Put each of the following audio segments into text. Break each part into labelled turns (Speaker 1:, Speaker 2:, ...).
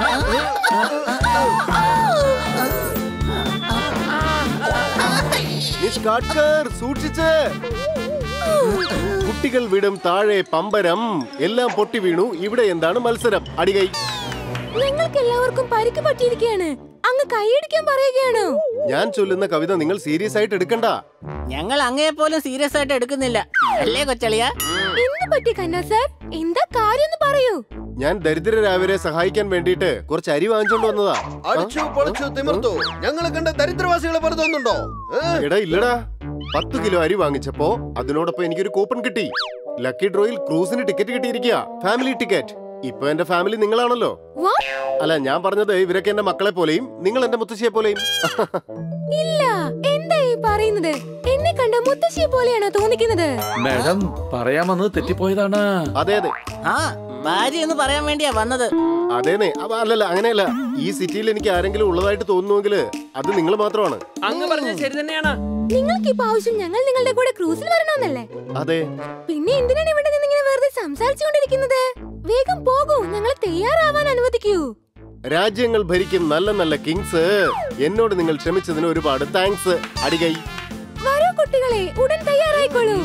Speaker 1: നിഷ്കാട്കർ സൂക്ഷിച്ച് കുട്ടികൾ വിടും താഴെ പമ്പരം എല്ലാം പൊട്ടി വീണു ഇവിടെ എന്താണ് മത്സരം അടികൈ
Speaker 2: ഞങ്ങൾക്ക് എല്ലാവർക്കും പരിക്ക് പറ്റിയിരിക്കുകയാണ് അങ്ങ് കൈയടിക്കാൻ പറയുകയാണോ
Speaker 1: ഞാൻ ചൊല്ലുന്ന കവിത നിങ്ങൾ സീരിയസ് ആയിട്ട് എടുക്കണ്ട
Speaker 3: ഞങ്ങൾ അങ്ങയെ പോലും സീരിയസ് ആയിട്ട് എടുക്കുന്നില്ല അല്ലേ കൊച്ചളിയ
Speaker 2: എന്ത് പറ്റി കന്ന സാർ എന്താ കാര്യം പറയൂ
Speaker 1: ഞാൻ ദരിദ്രരായവരെ സഹായിക്കാൻ വേണ്ടിയിട്ട് കുറച്ച് അരി വാങ്ങിച്ചോണ്ട് വന്നതാ
Speaker 4: അടിച്ചു പൊളിച്ചു തിമിർത്തു ഞങ്ങളെ കണ്ട ദരിദ്രവാസികളെ പോലെ തോന്നുന്നുണ്ടോ ഏ?
Speaker 1: എടാ ഇല്ലടാ പത്ത് കിലോ അരി വാങ്ങിച്ചപ്പോ അതിനോടൊപ്പം എനിക്കൊരു കൂപ്പൺ കിട്ടി ലക്കി ഡ്രോയിൽ ക്രൂസിന് ടിക്കറ്റ് കിട്ടിയിരിക്കുക ഫാമിലി ടിക്കറ്റ് ഇപ്പൊ എന്റെ ഫാമിലി നിങ്ങളാണല്ലോ
Speaker 2: What?
Speaker 1: അല്ല ഞാൻ പറഞ്ഞത് ഇവരൊക്കെ എന്റെ മക്കളെ പോലെയും നിങ്ങൾ എന്റെ മുത്തശ്ശിയെ പോലെയും
Speaker 2: ഇല്ല എന്താ ഈ പറയുന്നത് എന്നെ കണ്ട മുത്തശ്ശിയെ പോലെയാണോ തോന്നിക്കുന്നത്
Speaker 5: മാഡം പറയാമെന്നത് തെറ്റിപ്പോയതാണ്
Speaker 1: അതെ അതെ
Speaker 3: ആ ഭാര്യ എന്ന് പറയാൻ വേണ്ടിയാ വന്നത്
Speaker 1: അതേനെ അപ്പൊ അല്ലല്ല അങ്ങനെയല്ല ഈ സിറ്റിയിൽ എനിക്ക് ആരെങ്കിലും ഉള്ളതായിട്ട് തോന്നുന്നുവെങ്കിൽ അത് നിങ്ങൾ മാത്രമാണ്
Speaker 6: അങ്ങ് പറഞ്ഞത് ശരി തന്നെയാണ്
Speaker 2: നിങ്ങൾക്ക് ഇപ്പൊ ആവശ്യം ഞങ്ങൾ നിങ്ങളുടെ കൂടെ ക്രൂസിൽ വരണമെന്നല്ലേ
Speaker 1: അതെ
Speaker 2: പിന്നെ എന്തിനാണ് ഇവിടെ നിന്ന് ഇങ്ങനെ വെറുതെ സംസാരിച്ചുകൊണ്ടിരിക്കുന്നത് വേഗം പോകൂ ഞങ്ങളെ തയ്യാറാവാൻ അനുവദിക്കൂ
Speaker 1: രാജ്യങ്ങൾ ഭരിക്കും നല്ല നല്ല കിങ്സ് എന്നോട് നിങ്ങൾ ക്ഷമിച്ചതിന് ഒരുപാട് താങ്ക്സ് അടികൈ
Speaker 2: വരൂ കുട്ടികളെ ഉടൻ തയ്യാറായിക്കോളൂ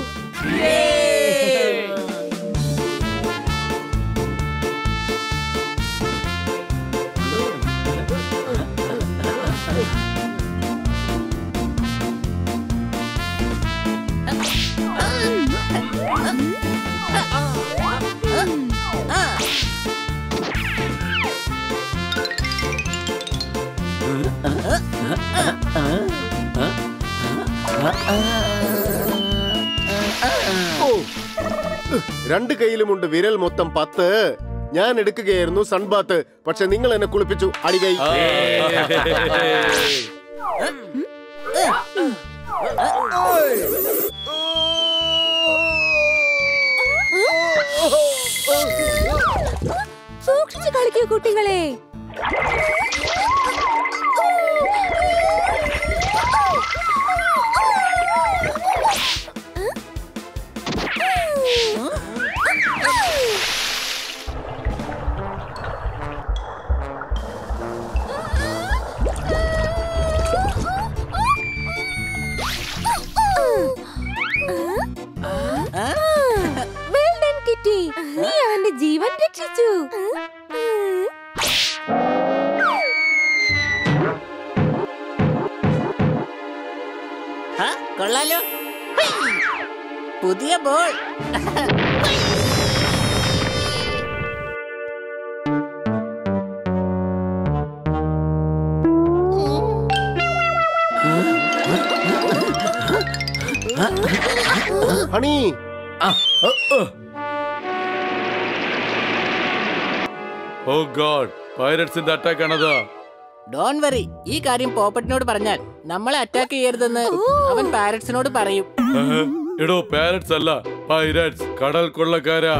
Speaker 1: ഓ രണ്ട് കൈയിലുമുണ്ട് വിരൽ മൊത്തം പത്ത് ഞാൻ എടുക്കുകയായിരുന്നു സൺബാത്ത് പക്ഷെ നിങ്ങൾ എന്നെ കുളിപ്പിച്ചു അടികൈ
Speaker 2: സൂക്ഷിച്ചു കളിക്കൂ കുട്ടികളെ Well done, കിറ്റി നീ അവന്റെ ജീവൻ രക്ഷിച്ചു
Speaker 3: ആ, കൊള്ളാലോ ഹുയ്. പുതിയ ബോൾ
Speaker 1: ഹണി
Speaker 5: ഓ ഗോഡ് പൈററ്റ്സിന്റെ അറ്റാക്ക് ആണത്
Speaker 3: ഡോൺ വറി ഈ കാര്യം പോപ്പറ്റിനോട് പറഞ്ഞാൽ നമ്മളെ അറ്റാക്ക് ചെയ്യരുതെന്ന് അവൻ പാരറ്റ്സിനോട് പറയും
Speaker 5: ഏഹ്, എടോ പാരറ്റ്സ് അല്ല പൈററ്റ്സ് കടൽ കൊള്ളക്കാരാ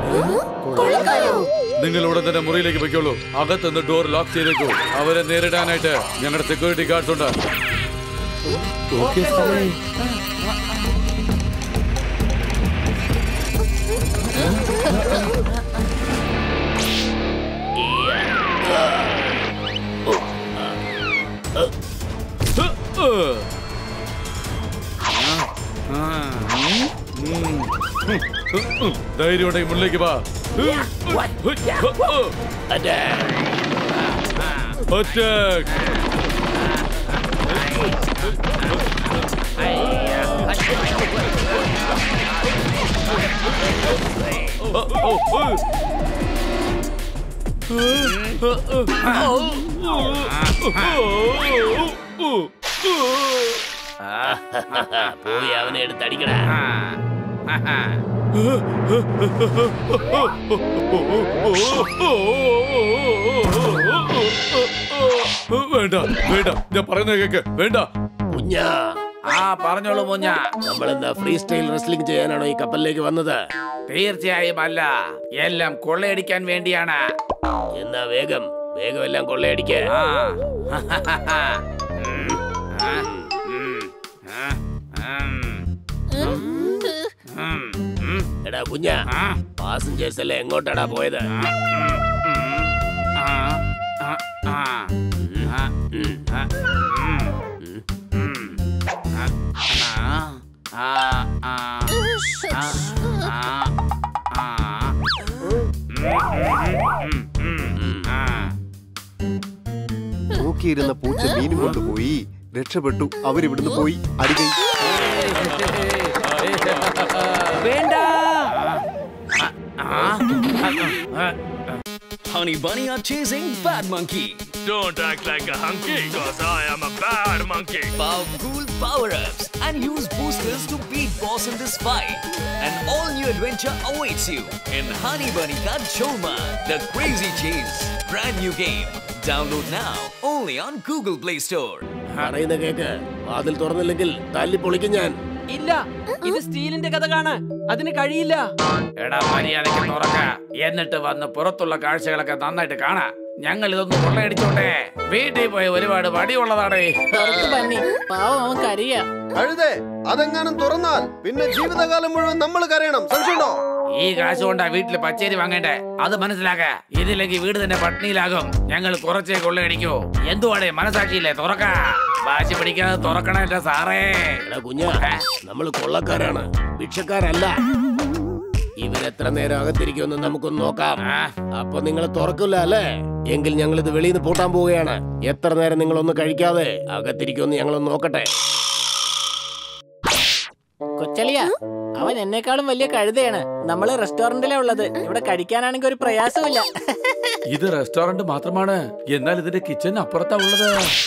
Speaker 5: നിങ്ങൾ ഉടൻ തന്നെ മുറിയിലേക്ക് പൊയ്ക്കോളൂ അകത്തുനിന്ന് ഡോർ ലോക്ക് ചെയ്തേക്കൂ അവരെ നേരിടാനായിട്ട് ഞങ്ങളുടെ സെക്യൂരിറ്റി ഗാർഡ്സ് ഉണ്ട് ധൈര്യം ഉണ്ടെങ്കിൽ മുന്നിലേക്ക് വാ അറ്റാക്ക്
Speaker 7: പോയി അവനെ എടുത്തടിക്കടാ
Speaker 5: വേണ്ട വേണ്ട ഞാൻ പറയുന്നത് കേക്ക് വേണ്ട
Speaker 7: കുഞ്ഞാ
Speaker 8: ആ പറഞ്ഞോളൂ മുഞ്ഞ
Speaker 7: നമ്മളെന്താ ഫ്രീ സ്റ്റൈൽ റെസ്ലിംഗ് ചെയ്യാനാണോ ഈ കപ്പലിലേക്ക് വന്നത്
Speaker 8: തീർച്ചയായും അല്ല എല്ലാം കൊള്ളയടിക്കാൻ വേണ്ടിയാണ്
Speaker 7: എന്നാ വേഗം വേഗം എല്ലാം കൊള്ളയടിക്ക
Speaker 8: ആ. ഉം. ആ. ഉം. ആ. ഉം. ഉം. ഉം.
Speaker 7: എടാ കുഞ്ഞാ
Speaker 8: ആ.
Speaker 7: പാസഞ്ചേഴ്സ് എല്ലാം എങ്ങോട്ടാടാ പോയത്
Speaker 8: ആ. ആ, ആ, ഉം, ആ, ഉം, ഉം, ആ, ആ, ആ, ആ, ആ, ആ, ഉം, ഉം, ഉം, ആ.
Speaker 1: നോക്കിയിരുന്ന പൂച്ച മീനും കൊണ്ടുപോയി രക്ഷപ്പെട്ടു അവരിവിടുന്ന് പോയി അടികൈ
Speaker 6: വേണ്ട
Speaker 8: ആ, ആ,
Speaker 9: Honey Bunny are chasing Bad Monkey.
Speaker 10: Don't act like a hunky, cause I am a bad monkey.
Speaker 9: Power cool power-ups and use boosters to beat boss in this fight. An all-new adventure awaits you in Honey Bunny Ka Choma, The Crazy Chase. Brand new game. Download now only on Google Play Store.
Speaker 7: പറയുന്ന cake വാതിൽ തുറന്നില്ലെങ്കിൽ തല്ലി പൊളിക്കും ഞാൻ
Speaker 6: ഇല്ല ഇത് സ്റ്റീലിന്റെ കഥ കാണാ അതിന് കഴിയില്ല
Speaker 8: എടാ മര്യാദയ്ക്ക് തുറക്ക എന്നിട്ട് വന്ന് പുറത്തുള്ള കാഴ്ചകളൊക്കെ നന്നായിട്ട് കാണാ ഞങ്ങൾ ഇതൊന്ന് കൊള്ളയടിച്ചോട്ടെ വീട്ടിൽ പോയി ഒരുപാട് വടിയുള്ളതാടേ
Speaker 3: പുറത്ത് പന്നി പാവം അവൻ കരിയ
Speaker 4: കഴുതേ അതെങ്ങാനും തുറന്നാൽ പിന്നെ ജീവിതകാലം മുഴുവൻ നമ്മൾ കരയണം സംശയമുണ്ടോ
Speaker 8: ഈ കാശ് കൊണ്ടാ വീട്ടില് പച്ചേരി വാങ്ങേണ്ടേ അത് മനസ്സിലാക്ക ഇതില്ലെങ്കിൽ വീട് തന്നെ പട്ടിണിയിലാകും ഞങ്ങൾ കുറച്ചേ കൊള്ളയടിക്കൂ എന്തുവാടേ മനസ്സാക്കിയില്ലേ തുറക്ക വാശി പിടിക്കാതെ തുറക്കണ എന്റെ സാറേ
Speaker 7: എടാ കുഞ്ഞ നമ്മൾ കൊള്ളക്കാരാണ് ഭിക്ഷക്കാരല്ല ഇവരെത്ര നേരം അകത്തിരിക്കുമെന്ന് നമുക്കൊന്ന് നോക്കാം
Speaker 8: ആ,
Speaker 7: അപ്പൊ നിങ്ങൾ തുറക്കില്ല അല്ലേ എങ്കിൽ ഞങ്ങൾ ഇത് വെളിയിൽ നിന്ന് പൂട്ടാൻ പോവുകയാണ് എത്ര നേരം നിങ്ങളൊന്ന് കഴിക്കാതെ അകത്തിരിക്കുമെന്ന് ഞങ്ങളൊന്ന് നോക്കട്ടെ
Speaker 3: കൊച്ചളിയ അവൻ എന്നെക്കാളും വലിയ കഴുതയാണ് നമ്മള് റെസ്റ്റോറന്റിലാ ഉള്ളത് ഇവിടെ കഴിക്കാനാണെങ്കിൽ ഒരു പ്രയാസമില്ല
Speaker 5: ഇത് റെസ്റ്റോറന്റ് മാത്രമാണ് എന്നാൽ ഇതിന്റെ കിച്ചൺ അപ്പുറത്താ ഉള്ളത്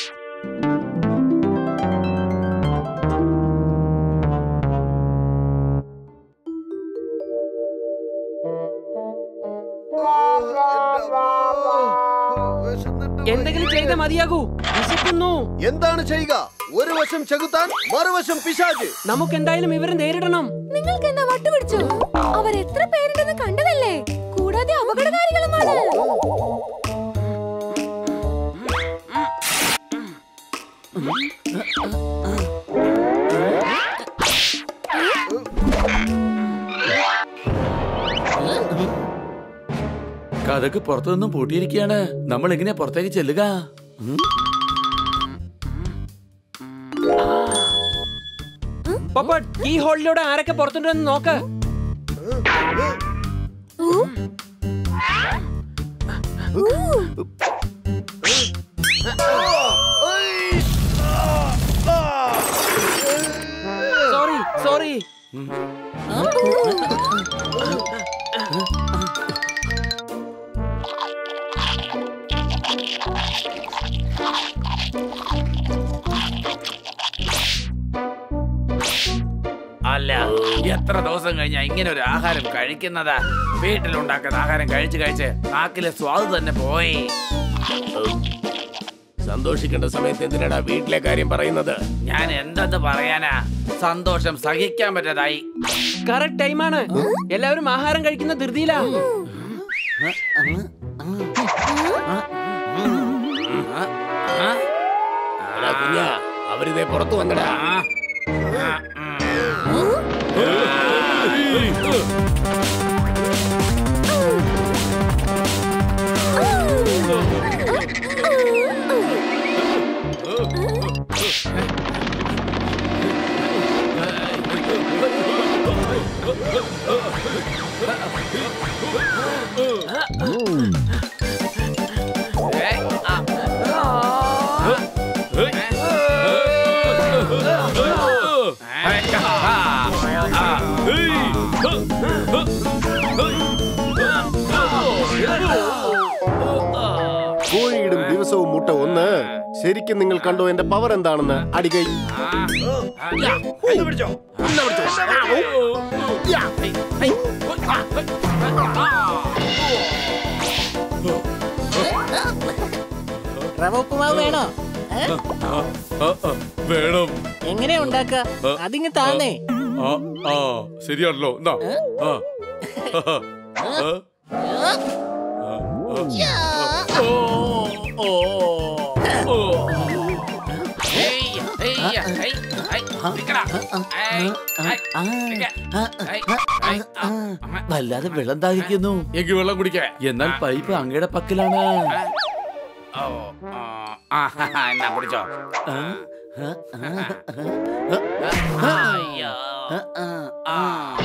Speaker 6: എന്തെങ്കിലും ചെയ്ത മതിയാകൂ വിശക്കുന്നു
Speaker 4: എന്താണ് ചെയ്യുക ഒരു വശം ചെകുത്താൻ മറുവശം പിശാജ്
Speaker 6: നമുക്ക് എന്തായാലും ഇവരെ നേരിടണം
Speaker 2: നിങ്ങൾക്ക് എന്താ വട്ടുപിടിച്ചോ അവർ എത്ര പേരുണ്ടെന്ന് കണ്ടതല്ലേ കൂടാതെ അപകടകാരികളുമാണ്
Speaker 5: കഥക്ക് പുറത്തു നിന്നും പൂട്ടിയിരിക്കുകയാണ് നമ്മൾ എങ്ങനെയാ പുറത്തേക്ക് ചെല്ലുക ഉം?
Speaker 6: പൊപ്പട്ട് ഈ ഹോളിലൂടെ ആരൊക്കെ പുറത്തുണ്ടെന്ന് നോക്ക് സോറി സോറി
Speaker 8: അല്ല എത്ര ദിവസം കഴിഞ്ഞാ ഇങ്ങനെ ഒരു ആഹാരം കഴിക്കുന്നതാ വീട്ടിലുണ്ടാക്കുന്ന ആഹാരം കഴിച്ച് കഴിച്ച് നാക്കിലെ സ്വാദ് തന്നെ പോയി
Speaker 7: സന്തോഷിക്കേണ്ട സമയത്ത് എന്തിനാടാ വീട്ടിലെ കാര്യം പറയുന്നത്
Speaker 8: ഞാൻ എന്തെന്ന് പറയാനാ സന്തോഷം സഹിക്കാൻ പറ്റതായി
Speaker 6: കറക്റ്റ് ടൈമാണ് എല്ലാവരും ആഹാരം കഴിക്കുന്ന ധൃതിയിലാ
Speaker 7: എടാ കുഞ്ഞ അവരിതേ പുറത്തു വന്നടാ
Speaker 1: കോഴിയിടും ദിവസവും മുട്ട ഒന്ന് ശരിക്കും നിങ്ങൾ കണ്ടോ എന്റെ പവർ എന്താണെന്ന് അടികൈ
Speaker 3: റവ ഉപ്പുമാവ് വേണോ ഏ?
Speaker 5: ആ, ആ, ആ, വേണം
Speaker 3: എങ്ങനെയാ ഉണ്ടാക്ക അതിങ്ങ് താന്നേ
Speaker 5: ആ ആ ശരിയാണല്ലോ എന്നാ ആ ആ, ആ. ഓ, ഓ, ഓ.
Speaker 3: വല്ലാതെ വെള്ളം താകിക്കുന്നു
Speaker 5: എനിക്ക് വെള്ളം കുടിക്കാൻ എന്നാൽ പൈപ്പ് അങ്ങയുടെ പക്കലാണ്
Speaker 8: ഓ ആ, ആ, എന്നാ പിടിച്ചോ അയ്യോ ആ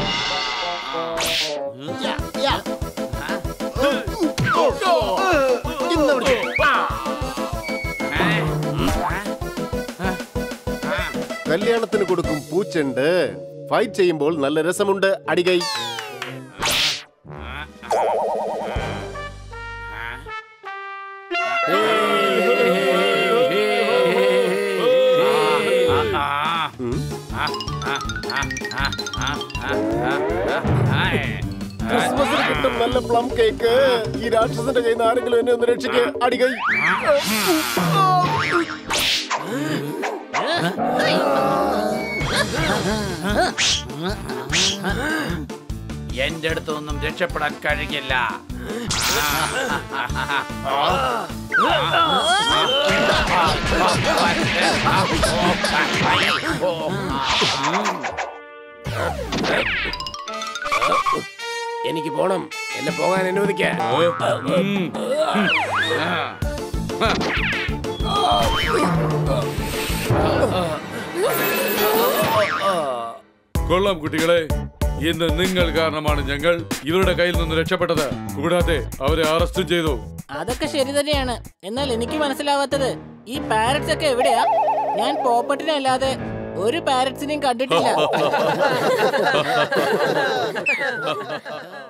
Speaker 7: ഇന്ന് പിടിച്ചോ.
Speaker 1: കല്യാണത്തിന് കൊടുക്കും പൂച്ചെണ്ട് ഫൈറ്റ് ചെയ്യുമ്പോൾ നല്ല രസമുണ്ട് അടികൈ ഉം. ക്രിസ്മസിന് കിട്ടും നല്ല പ്ലം കേക്ക് ഈ രാക്ഷസന്റെ കയ്യിൽ നിന്ന് ആരെങ്കിലും എന്നെ ഒന്ന് രക്ഷിക്ക് അടികൈ
Speaker 8: എന്റെ അടുത്തൊന്നും രക്ഷപ്പെടാൻ കഴിയില്ല
Speaker 7: എനിക്ക് പോണം എന്നെ പോകാൻ അനുവദിക്ക
Speaker 5: കൊള്ളാം കുട്ടികളെ ഇന്ന് നിങ്ങൾ കാരണമാണ് ഞങ്ങൾ ഇവരുടെ കയ്യിൽ നിന്ന് രക്ഷപ്പെട്ടത് കൂടാതെ അവരെ അറസ്റ്റ് ചെയ്തു
Speaker 3: അതൊക്കെ ശരി തന്നെയാണ് എന്നാൽ എനിക്ക് മനസ്സിലാവാത്തത് ഈ പാരറ്റ്സ് ഒക്കെ എവിടെയാ ഞാൻ പോപ്പട്ടിനെ അല്ലാതെ ഒരു പാരറ്റ്സിനെയും കണ്ടിട്ടില്ല